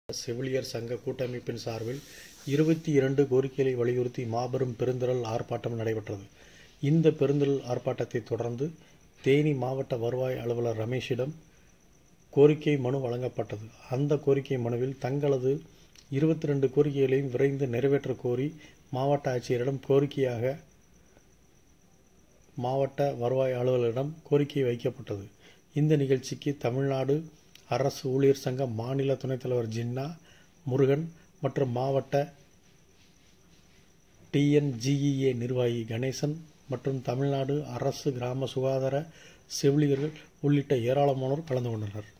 செவிலியர் சங்க கூட்டமைப்பின் சார்பில் இருபத்தி இரண்டு கோரிக்கைகளை வலியுறுத்தி மாபெரும் பெருந்திரள் ஆர்ப்பாட்டம் நடைபெற்றது இந்த பெருந்திரள் ஆர்ப்பாட்டத்தை தொடர்ந்து தேனி மாவட்ட வருவாய் அலுவலர் ரமேஷிடம் கோரிக்கை மனு வழங்கப்பட்டது அந்த கோரிக்கை மனுவில் தங்களது இருபத்தி ரெண்டு கோரிக்கைகளையும் விரைந்து நிறைவேற்ற கோரி மாவட்ட ஆட்சியரிடம் கோரிக்கையாக மாவட்ட வருவாய் அலுவலரிடம் கோரிக்கை வைக்கப்பட்டது இந்த நிகழ்ச்சிக்கு தமிழ்நாடு அரசு ஊழியர் சங்க மாநில துணைத் தலைவர் ஜின்னா முருகன் மற்றும் மாவட்ட டிஎன்ஜிஇஏ நிர்வாகி கணேசன் மற்றும் தமிழ்நாடு அரசு கிராம சுகாதார செவிலியர்கள் உள்ளிட்ட ஏராளமானோர் கலந்து கொண்டனர்